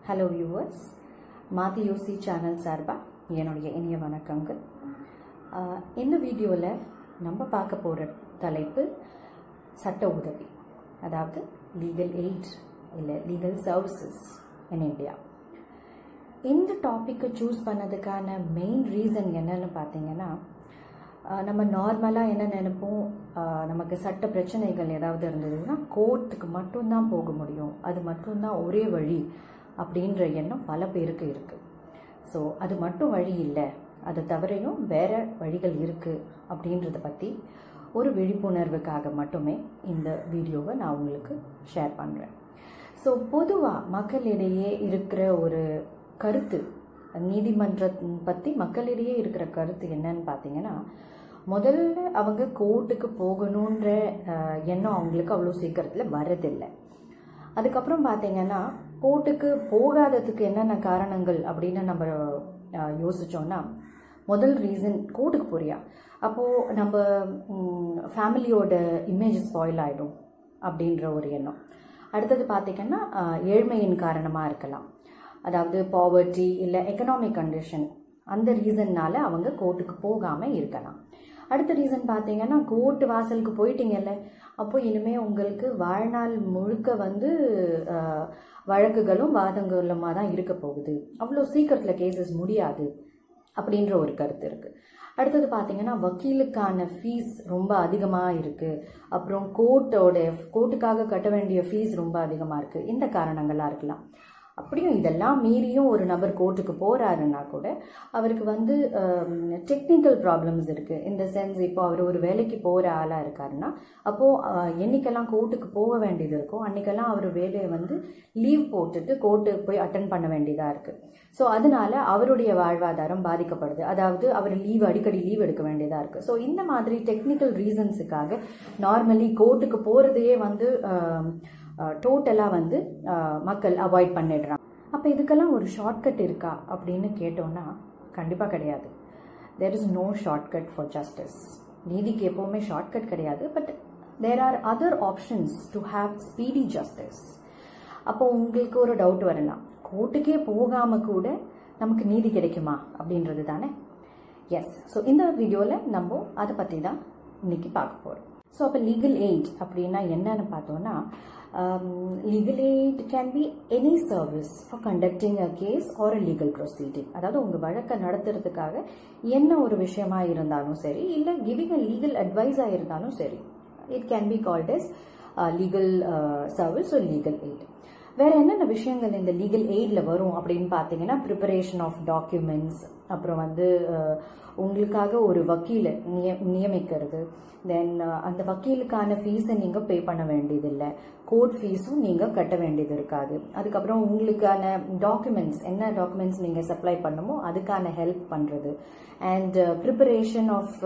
Hello viewers மாதி யோசி channel சார்பாக என்னுடைய இனிய வணக்கங்கள் ஆஹ் இந்த வீடியோவில் நம்ம பார்க்க போகிற தலைப்பு சட்ட உதவி அதாவது லீகல் எய்ட் இல்லை லீகல் சர்வீசஸ் இன் இந்தியா இந்த டாப்பிக்கை சூஸ் பண்ணதுக்கான மெயின் ரீசன் என்னன்னு பார்த்தீங்கன்னா ஆஹ் நம்ம நார்மலாக என்ன நினைப்போம் ஆஹ் நமக்கு சட்ட பிரச்சனைகள் ஏதாவது இருந்ததுன்னா கோர்ட்டுக்கு மட்டும்தான் போக முடியும் அது மட்டும்தான் ஒரே வழி அப்படின்ற எண்ணம் பல பேருக்கு இருக்குது ஸோ அது மட்டும் வழி இல்லை அது தவிரையும் வேற வழிகள் இருக்குது அப்படின்றத பற்றி ஒரு விழிப்புணர்வுக்காக மட்டுமே இந்த வீடியோவை நான் உங்களுக்கு ஷேர் பண்ணுறேன் ஸோ பொதுவாக மக்களிடையே இருக்கிற ஒரு கருத்து நீதிமன்றத்தை பற்றி மக்களிடையே இருக்கிற கருத்து என்னன்னு பார்த்தீங்கன்னா முதல்ல அவங்க கோர்ட்டுக்கு போகணுன்ற அஹ், எண்ணம் அவங்களுக்கு அவ்வளோ சீக்கிரத்தில் வரதில்லை அதுக்கப்புறம் பார்த்தீங்கன்னா கோர்ட்டுக்கு போகாததுக்கு என்னென்ன காரணங்கள் அப்படின்னு நம்ம அஹ், யோசிச்சோம்னா முதல் ரீசன் கோர்ட்டுக்கு போறியா அப்போது நம்ம ஃபேமிலியோட இமேஜ் ஸ்பாயில் ஆகிடும் அப்படின்ற ஒரு எண்ணம் அடுத்தது பார்த்தீங்கன்னா அஹ், ஏழ்மையின் காரணமாக இருக்கலாம் அதாவது பாவர்ட்டி இல்லை எக்கனாமிக் கண்டிஷன் அந்த ரீசன்னால அவங்க கோர்ட்டுக்கு போகாமல் இருக்கலாம் அடுத்த ரீசன் பார்த்தீங்கன்னா கோர்ட் வாசலுக்கு போயிட்டீங்கல்ல அப்போ இனிமே உங்களுக்கு வாழ்நாள் முழுக்க வந்து அஹ், வழக்குகளும் வாதங்களுமா தான் இருக்க போகுது அவ்வளோ சீக்கிரத்தில் கேசஸ் முடியாது அப்படின்ற ஒரு கருத்து இருக்கு அடுத்தது பார்த்தீங்கன்னா வக்கீலுக்கான ஃபீஸ் ரொம்ப அதிகமாக இருக்கு அப்புறம் கோர்ட்டோட கோர்ட்டுக்காக கட்ட வேண்டிய ஃபீஸ் ரொம்ப அதிகமாக இருக்கு இந்த காரணங்களாக இருக்கலாம் அப்படியும் இதெல்லாம் மீறியும் ஒரு நபர் கோர்ட்டுக்கு போறாருன்னா கூட அவருக்கு வந்து டெக்னிக்கல் ப்ராப்ளம்ஸ் இருக்கு இந்த சென்ஸ் இப்போ அவர் ஒரு வேலைக்கு போற ஆளா இருக்காருன்னா அப்போ அஹ், என்னைக்கெல்லாம் கோர்ட்டுக்கு போக வேண்டியது இருக்கோ அன்னைக்கெல்லாம் அவர் வேலையை வந்து லீவ் போட்டுட்டு கோர்ட்டு போய் அட்டன் பண்ண வேண்டியதா இருக்கு ஸோ அதனால அவருடைய வாழ்வாதாரம் பாதிக்கப்படுது அதாவது அவர் லீவ் அடிக்கடி லீவ் எடுக்க வேண்டியதா இருக்கு ஸோ இந்த மாதிரி டெக்னிக்கல் ரீசன்ஸுக்காக நார்மலி கோர்ட்டுக்கு போறதையே வந்து டோட்டலாக வந்து அஹ், மக்கள் அவாய்ட் பண்ணிடுறாங்க அப்போ இதுக்கெல்லாம் ஒரு ஷார்ட்கட் இருக்கா அப்படின்னு கேட்டோம்னா கண்டிப்பாக கிடையாது there is no shortcut for justice நீதிக்கு எப்போவுமே ஷார்ட்கட் கிடையாது but there are other options to have speedy justice அப்போ உங்களுக்கு ஒரு டவுட் வரலாம் கோர்ட்டுக்கே போகாம கூட நமக்கு நீதி கிடைக்குமா அப்படின்றது தானே எஸ் ஸோ இந்த வீடியோவில் நம்ம அதை பற்றி தான் இன்னைக்கு பார்க்க போகிறோம் ஸோ அப்போ லீகல் எய்ட் அப்படின்னா என்னன்னு பார்த்தோம்னா legal aid can be any service for conducting a case or a legal proceeding அதாவது உங்கள் வழக்கை நடத்துறதுக்காக என்ன ஒரு விஷயமா இருந்தாலும் சரி இல்லை கிவிங் அ லீகல் அட்வைஸாக இருந்தாலும் சரி it can be called as legal service ஒரு லீகல் எய்ட் வேற என்னென்ன விஷயங்கள் இந்த லீகல் எய்ட்ல வரும் அப்படின்னு பார்த்தீங்கன்னா ப்ரிப்பரேஷன் ஆஃப் டாக்குமெண்ட்ஸ் அப்புறம் வந்து அஹ், உங்களுக்காக ஒரு வக்கீலை நிய நியமிக்கிறது தென் அந்த வக்கீலுக்கான ஃபீஸை நீங்கள் பே பண்ண வேண்டியதில்லை கோர்ட் ஃபீஸும் நீங்கள் கட்ட வேண்டியது இருக்காது அதுக்கப்புறம் உங்களுக்கான டாக்குமெண்ட்ஸ் என்ன டாக்குமெண்ட்ஸ் நீங்கள் சப்ளை பண்ணுமோ அதுக்கான ஹெல்ப் பண்ணுறது and preparation of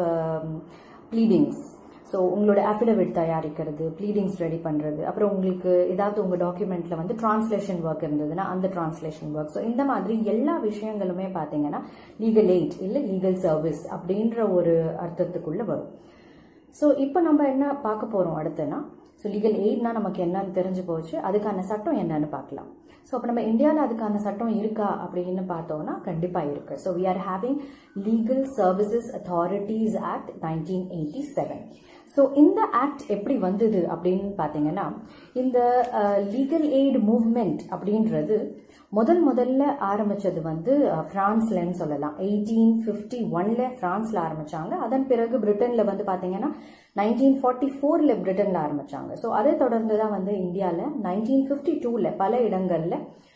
pleadings so உங்களோட அஃபிடவிட் தயாரிக்கிறது ப்ளீடிங்ஸ் ரெடி பண்ணுறது அப்புறம் உங்களுக்கு ஏதாவது உங்கள் டாக்குமெண்ட்ல வந்து டிரான்ஸ்லேஷன் ஒர்க் இருந்ததுன்னா அந்த டிரான்ஸ்லேஷன் ஒர்க் ஸோ இந்த மாதிரி எல்லா விஷயங்களுமே பார்த்தீங்கன்னா லீகல் எய்ட் இல்லை லீகல் சர்வீஸ் அப்படின்ற ஒரு அர்த்தத்துக்குள்ள வரும் ஸோ இப்போ நம்ம என்ன பார்க்க போகிறோம் அடுத்துனா ஸோ லீகல் எய்ட்னா நமக்கு என்னன்னு தெரிஞ்சு போச்சு அதுக்கான சட்டம் என்னன்னு பார்க்கலாம் ஸோ அப்போ நம்ம இந்தியாவில் அதுக்கான சட்டம் இருக்கா அப்படின்னு பார்த்தோம்னா கண்டிப்பாக இருக்கு so we are having legal services authorities act nineteen eighty seven so இந்த ஆக்ட் எப்படி வந்தது அப்படின்னு பார்த்தீங்கன்னா இந்த லீகல் எய்ட் மூவ்மெண்ட் அப்படின்றது முதல் முதல்ல ஆரம்பிச்சது வந்து அஹ், பிரான்ஸ்லன்னு சொல்லலாம் எயிட்டீன் ஃபிஃப்டி ஒன்ல பிரான்ஸ்ல ஆரம்பிச்சாங்க அதன் பிறகு பிரிட்டன்ல வந்து பாத்தீங்கன்னா நைன்டீன் ஃபார்ட்டி ஃபோர்ல பிரிட்டன்ல ஆரம்பிச்சாங்க ஸோ அதை தொடர்ந்து தான் வந்து இந்தியாவில் நைன்டீன் ஃபிஃப்டி டூல பல இடங்கள்ல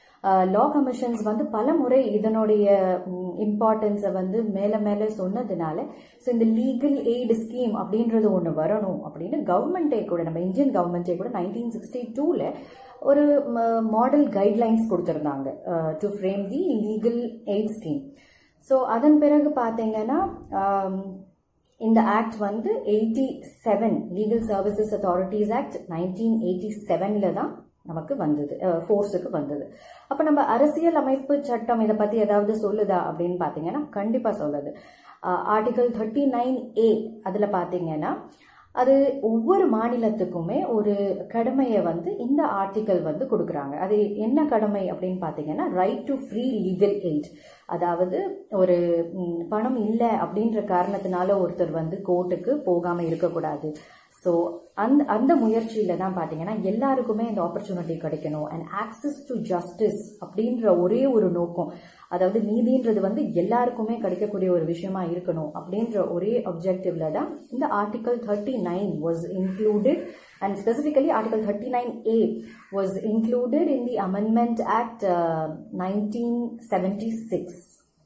லா கமிஷன்ஸ் வந்து பல முறை இதனுடைய இம்பார்ட்டன்ஸை வந்து மேலே மேலே சொன்னதுனால ஸோ இந்த லீகல் எய்டு ஸ்கீம் அப்படின்றது ஒன்று வரணும் அப்படின்னு கவர்மெண்ட்டே கூட நம்ம இந்தியன் கவர்மெண்ட்டே கூட நைன்டீன் சிக்ஸ்டி டூவில் ஒரு மாடல் கைட்லைன்ஸ் கொடுத்துருந்தாங்க to frame the legal aid scheme so அதன் பிறகு பார்த்தீங்கன்னா ஆம், இந்த ஆக்ட் வந்து eighty seven legal services authorities act nineteen eighty செவனில் தான் நமக்கு வந்தது ஃபோர்ஸுக்கு வந்தது அப்போ நம்ம அரசியல் அமைப்பு சட்டம் இதை பற்றி ஏதாவது சொல்லுதா அப்படின்னு பார்த்தீங்கன்னா கண்டிப்பாக சொல்லுது ஆர்டிகல் தேர்ட்டி நைன் ஏ அதில் பார்த்தீங்கன்னா அது ஒவ்வொரு மாநிலத்துக்குமே ஒரு கடமையை வந்து இந்த ஆர்டிக்கல் வந்து கொடுக்குறாங்க அது என்ன கடமை அப்படின்னு பார்த்தீங்கன்னா right to free legal aid அதாவது ஒரு ம், பணம் இல்லை அப்படின்ற காரணத்தினால ஒருத்தர் வந்து கோர்ட்டுக்கு போகாமல் இருக்கக்கூடாது ஸோ அந்த அந்த முயற்சியில தான் பார்த்தீங்கன்னா எல்லாருக்குமே இந்த ஆப்பர்ச்சுனிட்டி கிடைக்கணும் அண்ட் ஆக்சஸ் டு ஜஸ்டிஸ் அப்படின்ற ஒரே ஒரு நோக்கம் அதாவது நீதின்றது வந்து எல்லாருக்குமே கிடைக்கக்கூடிய ஒரு விஷயமா இருக்கணும் அப்படின்ற ஒரே அப்ஜெக்டிவ்ல தான் இந்த article thirty nine was included and specifically article thirty nine A was included in the amendment act nineteen seventy six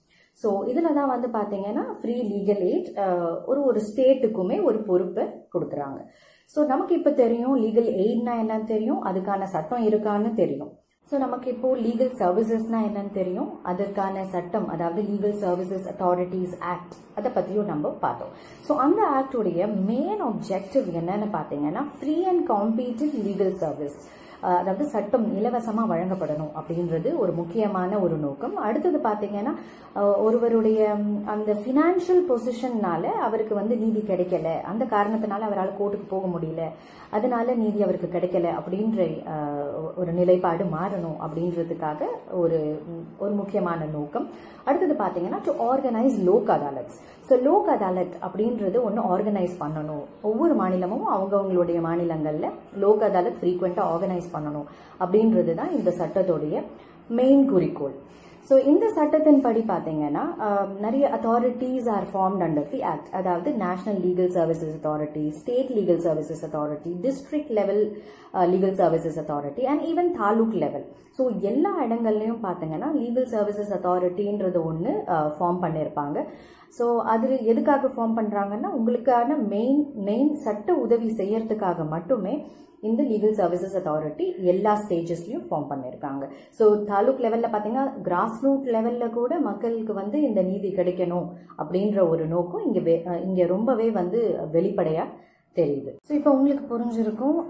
so இதில் தான் வந்து பார்த்தீங்கன்னா ஃப்ரீ லீகல் எய்ட் ஒரு ஒரு ஸ்டேட்டுக்குமே ஒரு பொறுப்பை கொடுக்குறாங்க ஸோ நமக்கு இப்போ தெரியும் லீகல் எய்ட்னா என்னன்னு தெரியும் அதுக்கான சட்டம் இருக்கான்னு தெரியும் ஸோ நமக்கு இப்போ லீகல் சர்வீசஸ்னா என்னன்னு தெரியும் அதற்கான சட்டம் அதாவது லீகல் சர்வீசஸ் அத்தாரிட்டிஸ் ஆக்ட் அதை பற்றியும் நம்ம பார்த்தோம் ஸோ அந்த ஆக்டுடைய மெயின் ஆப்ஜெக்டிவ் என்னன்னு பார்த்தீங்கன்னா free and competitive legal service அஹ் அதாவது சட்டம் இலவசமா வழங்கப்படணும் அப்படின்றது ஒரு முக்கியமான ஒரு நோக்கம் அடுத்தது பாத்தீங்கன்னா அஹ் ஒருவருடைய ம், அந்த பினான்சியல் பொசிஷன்னால அவருக்கு வந்து நீதி கிடைக்கல அந்த காரணத்தினால அவரால் கோர்ட்டுக்கு போக முடியல அதனால நீதி அவருக்கு கிடைக்கல அப்படின்ற அஹ், ஒரு நிலைப்பாடு மாறணும் அப்படின்றதுக்காக ஒரு ம், ஒரு முக்கியமான நோக்கம் அடுத்தது பாத்தீங்கன்னா to organise Lok Adalats so Lok Adalat அப்படின்றது ஒன்று ஆர்கனைஸ் பண்ணணும் ஒவ்வொரு மாநிலமும் அவங்கவங்களுடைய மாநிலங்களில் லோக் அதாலத் ஃப்ரீக்வெண்ட்டாக ஆர்கனைஸ் பண்ணணும் அப்படின்றது தான் இந்த சட்டத்துடைய மெயின் குறிக்கோள் ஸோ இந்த சட்டத்தின் படி பார்த்தீங்கன்னா ஆஹ், நிறைய authorities are formed under the act அதாவது national legal services authority state legal services authority district level legal services authority and even taluk level so எல்லா இடங்கள்லையும் பார்த்தீங்கன்னா லீகல் சர்வீசஸ் அத்தாரிட்டின்றது ஒன்று ஃபார்ம் பண்ணியிருப்பாங்க ஸோ அது எதுக்காக ஃபார்ம் பண்ணுறாங்கன்னா உங்களுக்கான மெயின் மெயின் சட்ட உதவி செய்யறதுக்காக மட்டுமே இந்த லீகல் சர்வீசஸ் அத்தாரிட்டி எல்லா ஸ்டேஜஸ்லையும் ஃபார்ம் பண்ணியிருக்காங்க ஸோ தாலுக் லெவலில் பார்த்தீங்கன்னா கிராஸ் ரூட் லெவலில் கூட மக்களுக்கு வந்து இந்த நீதி கிடைக்கணும் அப்படின்ற ஒரு நோக்கம் இங்கே இங்கே ரொம்பவே வந்து வெளிப்படையாக தெரியுது ஸோ இப்போ உங்களுக்கு புரிஞ்சிருக்கும்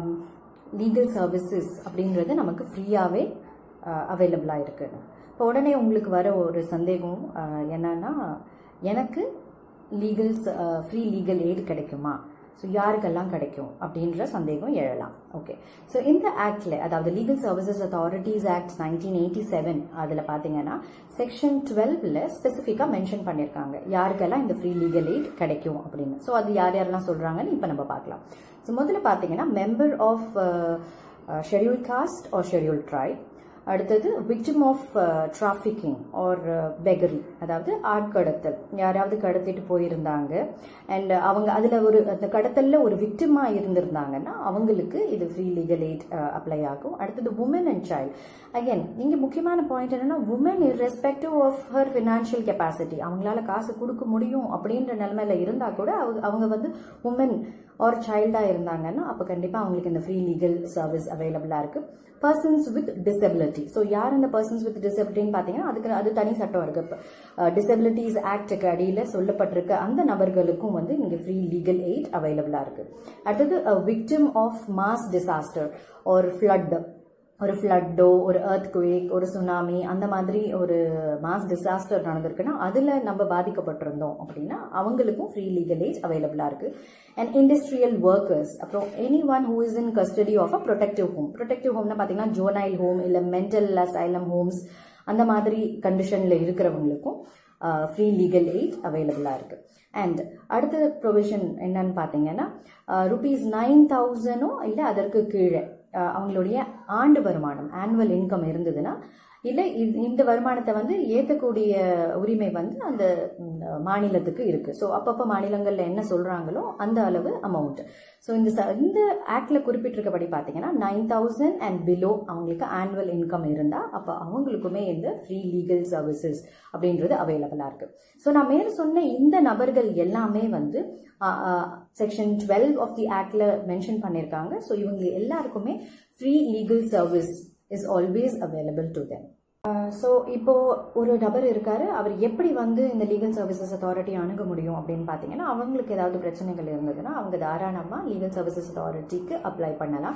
லீகல் சர்வீசஸ் அப்படின்றது நமக்கு ஃப்ரீயாகவே அவைலபிளாக இருக்குது இப்போ உடனே உங்களுக்கு வர ஒரு சந்தேகம் அஹ், என்னன்னா எனக்கு லீகல் ஃப்ரீ லீகல் எய்டு கிடைக்குமா ஸோ யாருக்கெல்லாம் கிடைக்கும் அப்படின்ற சந்தேகம் எழலாம் ஓகே ஸோ இந்த ஆக்டில் அதாவது legal services authorities act nineteen eighty seven அதில் பார்த்தீங்கன்னா செக்ஷன் டுவெல்வில் ஸ்பெசிஃபிக்காக மென்ஷன் பண்ணியிருக்காங்க யாருக்கெல்லாம் இந்த ஃப்ரீ லீகல் எய்ட் கிடைக்கும் அப்படின்னு ஸோ அது யார் யாரெல்லாம் சொல்கிறாங்கன்னு இப்போ நம்ம பார்க்கலாம் ஸோ முதல்ல பார்த்தீங்கன்னா member of scheduled caste or scheduled tribe அடுத்தது victim of trafficking or beggary அதாவது ஆட்கடத்தல் யாராவது கடத்திட்டு போயிருந்தாங்க அண்ட் அவங்க அதில் ஒரு அந்த கடத்தலில் ஒரு விக்டிமாக இருந்திருந்தாங்கன்னா அவங்களுக்கு இது ஃப்ரீ லீகல் எய்ட் அப்ளை ஆகும் அடுத்தது உமன் அண்ட் சைல்ட் அகைன் இங்கே முக்கியமான பாயிண்ட் என்னன்னா woman irrespective of her financial capacity அவங்களால காசு கொடுக்க முடியும் அப்படின்ற நிலைமையில இருந்தால் கூட அவங்க அவங்க வந்து உமன் ஆர் சைல்டாக இருந்தாங்கன்னா அப்போ கண்டிப்பாக அவங்களுக்கு இந்த ஃப்ரீ லீகல் சர்வீஸ் அவைலபிளாக இருக்குது பர்சன்ஸ் வித் டிசபிலிட்டி ஸோ யார் இந்த பர்சன்ஸ் வித் டிசபிலிட்டின்னு பார்த்தீங்கன்னா அதுக்கு அது தனி சட்டம் இருக்கு டிசபிலிட்டிஸ் ஆக்டுக்கு அடியில் சொல்லப்பட்டிருக்க அந்த நபர்களுக்கும் வந்து இங்கே ஃப்ரீ லீகல் எய்ட் அவைலபிளாக இருக்கு அடுத்தது விக்டிம் ஆஃப் மாஸ் டிசாஸ்டர் ஒரு ஃப்ளட் ஒரு ஃப்ளட்டோ ஒரு earthquake ஒரு சுனாமி அந்த மாதிரி ஒரு மாஸ் டிசாஸ்டர் நடந்திருக்குன்னா அதில் நம்ம பாதிக்கப்பட்டிருந்தோம் அப்படின்னா அவங்களுக்கும் ஃப்ரீ லீகல் ஏஜ் அவைலபிளாக இருக்கு அண்ட் இண்டஸ்ட்ரியல் ஒர்க்கர்ஸ் அப்புறம் any one who is in custody of a protective home protective ஹோம்னா பார்த்தீங்கன்னா ஜோனைல் ஹோம் இல்லை மென்டல் அசைலம் ஹோம்ஸ் அந்த மாதிரி கண்டிஷனில் இருக்கிறவங்களுக்கும் ஃப்ரீ லீகல் எய்ட் அவைலபிளாக இருக்குது அண்ட் அடுத்த ப்ரொவிஷன் என்னன்னு பார்த்தீங்கன்னா ருபீஸ் நைன் தௌசண்டோ இல்லை அதற்கு கீழே அஹ், அவங்களுடைய ஆண்டு வருமானம் ஆனுவல் இன்கம் இருந்ததுன்னா இல்லை இது- இந்த வருமானத்தை வந்து ஏற்றக்கூடிய உரிமை வந்து அந்த ம், மாநிலத்துக்கு இருக்கு ஸோ அப்பப்போ மாநிலங்களில் என்ன சொல்றாங்களோ அந்த அளவு அமௌண்ட் ஸோ இந்த ச- இந்த ஆக்ட்ல குறிப்பிட்டிருக்கபடி பார்த்தீங்கன்னா நைன் தௌசண்ட் அண்ட் பிலோ அவங்களுக்கு ஆனுவல் இன்கம் இருந்தால் அப்போ அவங்களுக்குமே இந்த ஃப்ரீ லீகல் சர்வீசஸ் அப்படின்றது அவைலபிளாக இருக்கு ஸோ நான் மேல சொன்ன இந்த நபர்கள் எல்லாமே வந்து செக்ஷன் டுவெல் ஆஃப் தி ஆக்ட்ல மென்ஷன் பண்ணியிருக்காங்க ஸோ இவங்க எல்லாருக்குமே free legal service is always available to them so இப்போ ஒரு நபர் இருக்காரு அவர் எப்படி வந்து இந்த லீகல் சர்வீசஸ் அத்தாரிட்டி அணுக முடியும் அப்படின்னு பார்த்தீங்கன்னா அவங்களுக்கு ஏதாவது பிரச்சனைகள் இருந்ததுன்னா அவங்க தாராளமாக லீகல் சர்வீசஸ் அத்தாரிட்டிக்கு அப்ளை பண்ணலாம்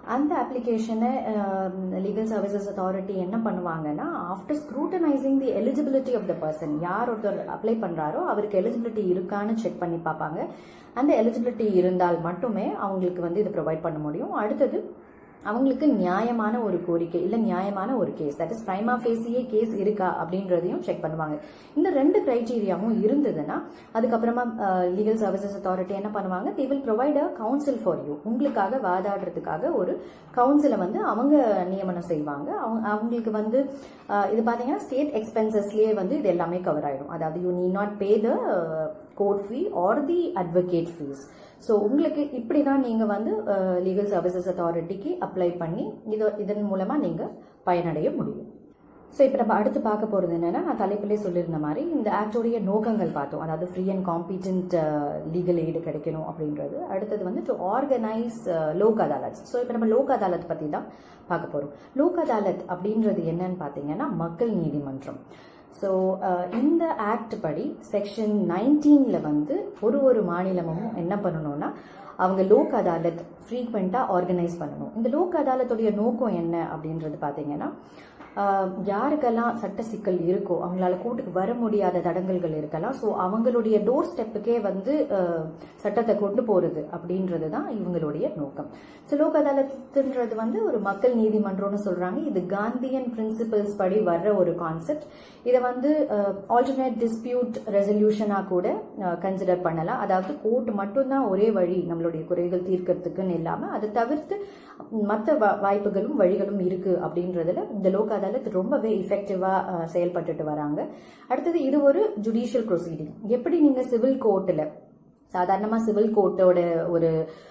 அந்த அப்ளிகேஷனை லீகல் சர்வீசஸ் அத்தாரிட்டி என்ன பண்ணுவாங்கன்னா after scrutinising the eligibility of the person யார் ஒருத்தர் அப்ளை பண்ணுறாரோ அவருக்கு எலிஜிபிலிட்டி இருக்கான்னு செக் பண்ணி பார்ப்பாங்க அந்த எலிஜிபிலிட்டி இருந்தால் மட்டுமே அவங்களுக்கு வந்து இதை ப்ரொவைட் பண்ண முடியும் அடுத்தது அவங்களுக்கு நியாயமான ஒரு கோரிக்கை இல்லை நியாயமான ஒரு case that is prima facie case இருக்கா அப்படின்றதையும் செக் பண்ணுவாங்க இந்த ரெண்டு கிரைட்டீரியாவும் இருந்ததுன்னா அதுக்கப்புறமா லீகல் சர்வீசஸ் அத்தாரிட்டி என்ன பண்ணுவாங்க they will provide a counsel for you உங்களுக்காக வாதாடுறதுக்காக ஒரு கவுன்சிலை வந்து அவங்க நியமனம் செய்வாங்க அவங்க அவங்களுக்கு வந்து இது பார்த்தீங்கன்னா ஸ்டேட் எக்ஸ்பென்சஸ்லேயே வந்து இது எல்லாமே கவர் ஆயிடும் அதாவது you need not pay the court fee or the advocate fees so உங்களுக்கு இப்படி தான் நீங்கள் வந்து லீகல் சர்வீசஸ் அத்தாரிட்டிக்கு அப்ளை பண்ணி இது இதன் மூலமாக நீங்கள் பயனடைய முடியும் ஸோ இப்போ நம்ம அடுத்து பார்க்க போகிறது என்னென்னா நான் தலைப்பிலே சொல்லியிருந்த மாதிரி இந்த ஆக்டோடைய நோக்கங்கள் பார்த்தோம் அதாவது free and competent legal aid கிடைக்கணும் அப்படின்றது அடுத்தது வந்து to organise Lok Adalat so இப்போ நம்ம லோக் அதாலத் பற்றி தான் பார்க்க போகிறோம் லோக் அதாலத் அப்படின்றது என்னன்னு பார்த்தீங்கன்னா மக்கள் நீதிமன்றம் ஸோ இந்த ஆக்ட் படி செக்ஷன் நைன்டீனில் வந்து ஒரு ஒரு மாநிலமும் என்ன பண்ணணும்னா அவங்க லோக் அதாலத் ஃப்ரீக்வெண்ட்டாக ஆர்கனைஸ் பண்ணணும் இந்த லோக் அதாலத்துடைய நோக்கம் என்ன அப்படின்றது பார்த்தீங்கன்னா யாருக்கெல்லாம் சட்ட சிக்கல் இருக்கோ அவங்களால கோர்ட்டுக்கு வர முடியாத தடங்கல்கள் இருக்கலாம் ஸோ அவங்களுடைய டோர் ஸ்டெப்புக்கே வந்து சட்டத்தை கொண்டு போகிறது அப்படின்றது தான் இவங்களுடைய நோக்கம் ஸோ லோக் அதாலத்துன்றது வந்து ஒரு மக்கள் நீதிமன்றம்னு சொல்கிறாங்க இது காந்தியன் பிரின்சிபல்ஸ் படி வர்ற ஒரு கான்செப்ட் இதை வந்து ஆல்டர்னேட் டிஸ்பியூட் ரெசல்யூஷனாக கூட கன்சிடர் பண்ணலாம் அதாவது கோர்ட் மட்டும்தான் ஒரே வழி நம்மளுடைய குறைகள் தீர்க்கறதுக்குன்னு இல்லாமல் அதை தவிர்த்து மற்ற வாய்ப்புகளும் வழிகளும் இருக்கு அப்படின்றதுல இந்த லோக் அதாலத் ரொம்பவே இஃபெக்டிவாக செயல்பட்டுட்டு வராங்க அடுத்தது இது ஒரு ஜுடிஷியல் ப்ரொசீடிங் எப்படி நீங்கள் சிவில் கோர்ட்டில் சாதாரணமாக சிவில் கோர்ட்டோட ஒரு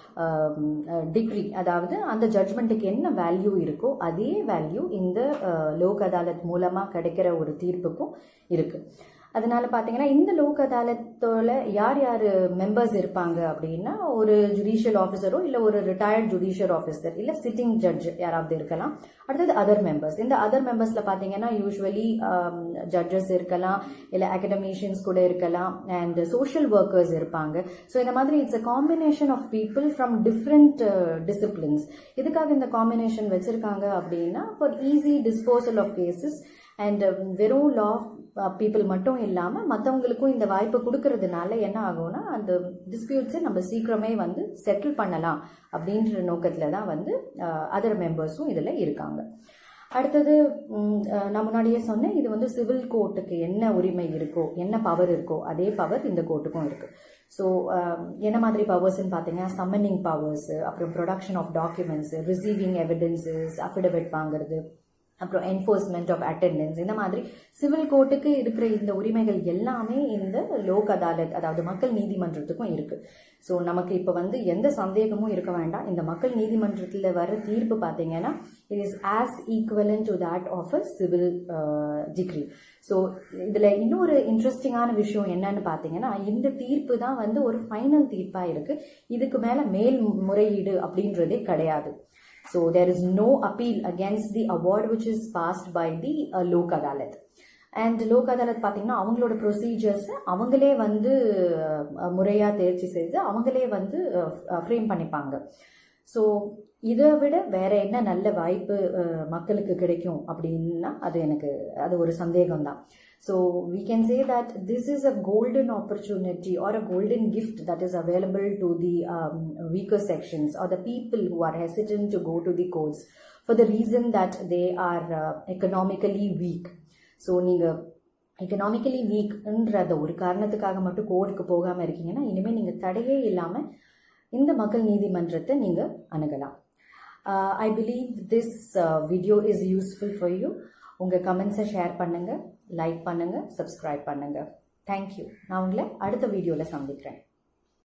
டிகிரி அதாவது அந்த ஜட்மெண்ட்டுக்கு என்ன வேல்யூ இருக்கோ அதே வேல்யூ இந்த லோக் அதாலத் மூலமாக கிடைக்கிற ஒரு தீர்ப்புக்கும் இருக்குது அதனால பார்த்தீங்கன்னா இந்த லோக் அதாலத்தோட யார் யார் மெம்பர்ஸ் இருப்பாங்க அப்படின்னா ஒரு ஜுடிஷியல் ஆஃபீஸரோ இல்லை ஒரு ரிட்டையர்ட் ஜுடிஷியல் ஆஃபீஸர் இல்லை சிட்டிங் ஜட்ஜ் யாராவது இருக்கலாம் அடுத்தது அதர் மெம்பர்ஸ் இந்த அதர் மெம்பர்ஸில் பார்த்தீங்கன்னா யூஸ்வலி ஜட்ஜஸ் இருக்கலாம் இல்லை அகடமிஷியன்ஸ் கூட இருக்கலாம் அண்ட் சோஷியல் ஒர்க்கர்ஸ் இருப்பாங்க ஸோ இந்த மாதிரி it's a combination of people from different disciplines இதுக்காக இந்த காம்பினேஷன் வச்சிருக்காங்க அப்படின்னா for easy disposal of cases and வெறும் லா பீப்புள் மட்டும் இல்லாமல் மற்றவங்களுக்கும் இந்த வாய்ப்பு கொடுக்கறதுனால என்ன ஆகும்னா அந்த டிஸ்பியூட்ஸை நம்ம சீக்கிரமே வந்து செட்டில் பண்ணலாம் அப்படின்ற நோக்கத்தில் தான் வந்து அதர் மெம்பர்ஸும் இதில் இருக்காங்க அடுத்தது நான் முன்னாடியே சொன்னேன் இது வந்து சிவில் கோர்ட்டுக்கு என்ன உரிமை இருக்கோ என்ன பவர் இருக்கோ அதே பவர் இந்த கோர்ட்டுக்கும் இருக்குது ஸோ என்ன மாதிரி பவர்ஸ்ன்னு பார்த்தீங்கன்னா சம்மனிங் பவர்ஸ் அப்புறம் production of documents receiving evidences affidavit வாங்குறது அப்புறம் என்ஃபோர்ஸ்மெண்ட் ஆஃப் அட்டெண்டன்ஸ் இந்த மாதிரி சிவில் கோர்ட்டுக்கு இருக்கிற இந்த உரிமைகள் எல்லாமே இந்த லோக் அதாலத் அதாவது மக்கள் நீதிமன்றத்துக்கும் இருக்கு ஸோ நமக்கு இப்போ வந்து எந்த சந்தேகமும் இருக்க வேண்டாம் இந்த மக்கள் நீதிமன்றத்தில் வர தீர்ப்பு பார்த்தீங்கன்னா it is as equivalent to that of a civil decree so இதில் இன்னொரு இன்ட்ரெஸ்டிங்கான விஷயம் என்னன்னு பார்த்தீங்கன்னா இந்த தீர்ப்பு தான் வந்து ஒரு ஃபைனல் தீர்ப்பாக இருக்கு இதுக்கு மேலே மேல் முறையீடு அப்படின்றதே கிடையாது So there is no appeal against the award which is passed by the uh, Lok Adalat. And Lok Adalat பார்த்தீங்கன்னா அவங்களோட ப்ரொசீஜர்ஸ் அவங்களே வந்து முறையாக தேர்ச்சி செய்து அவங்களே வந்து ஃப்ரேம் பண்ணிப்பாங்க ஸோ இதை விட வேற என்ன நல்ல வாய்ப்பு மக்களுக்கு கிடைக்கும் அப்படின்னா அது எனக்கு அது ஒரு சந்தேகம் தான் so we can say that this is a golden opportunity or a golden gift that is available to the um, weaker sections or the people who are hesitant to go to the courts for the reason that they are uh, economically weak. So நீங்கள் economically வீக்ன்ற அந்த ஒரு காரணத்துக்காக மட்டும் கோர்ட்டுக்கு போகாமல் இருக்கீங்கன்னா இனிமேல் நீங்கள் தடையே இல்லாமல் இந்த மக்கள் நீதிமன்றத்தை நீங்கள் அணுகலாம் I believe this video is useful for you உங்கள் கமெண்ட்ஸை ஷேர் பண்ணுங்கள் லைக் பண்ணுங்கள் சப்ஸ்கிரைப் பண்ணுங்கள் தேங்க்யூ நான் உங்களை அடுத்த வீடியோவில் சந்திக்கிறேன்